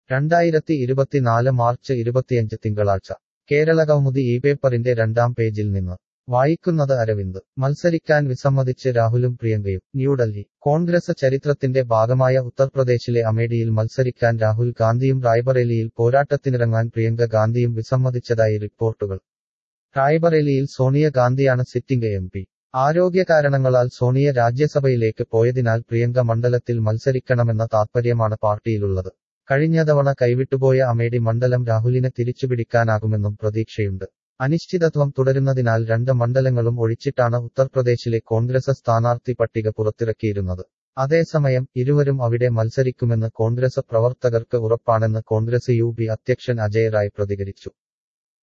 രണ്ടായിരത്തി ഇരുപത്തിനാല് മാർച്ച് ഇരുപത്തിയഞ്ച് തിങ്കളാഴ്ച കേരളകൗമുദി ഈ പേപ്പറിന്റെ രണ്ടാം പേജിൽ നിന്ന് വായിക്കുന്നത് അരവിന്ദ് മത്സരിക്കാൻ വിസമ്മതിച്ച് രാഹുലും പ്രിയങ്കയും ന്യൂഡൽഹി കോൺഗ്രസ് ചരിത്രത്തിന്റെ ഭാഗമായ ഉത്തർപ്രദേശിലെ അമേഠിയിൽ മത്സരിക്കാൻ രാഹുൽ ഗാന്ധിയും റായ്ബറേലിയിൽ പോരാട്ടത്തിനിറങ്ങാൻ പ്രിയങ്ക ഗാന്ധിയും വിസമ്മതിച്ചതായി റിപ്പോർട്ടുകൾ റായ്ബറേലിയിൽ സോണിയ ഗാന്ധിയാണ് സിറ്റിംഗ് എം പി ആരോഗ്യ കാരണങ്ങളാൽ സോണിയ രാജ്യസഭയിലേക്ക് പോയതിനാൽ പ്രിയങ്ക മണ്ഡലത്തിൽ മത്സരിക്കണമെന്ന താത്പര്യമാണ് പാർട്ടിയിലുള്ളത് കഴിഞ്ഞ തവണ കൈവിട്ടുപോയ അമേഠി മണ്ഡലം രാഹുലിന് തിരിച്ചുപിടിക്കാനാകുമെന്നും പ്രതീക്ഷയുണ്ട് അനിശ്ചിതത്വം തുടരുന്നതിനാൽ രണ്ട് മണ്ഡലങ്ങളും ഒഴിച്ചിട്ടാണ് ഉത്തർപ്രദേശിലെ കോൺഗ്രസ് സ്ഥാനാർത്ഥി പട്ടിക പുറത്തിറക്കിയിരുന്നത് അതേസമയം ഇരുവരും അവിടെ മത്സരിക്കുമെന്ന് കോൺഗ്രസ് പ്രവർത്തകർക്ക് ഉറപ്പാണെന്ന് കോൺഗ്രസ് യു അധ്യക്ഷൻ അജയ് റായ് പ്രതികരിച്ചു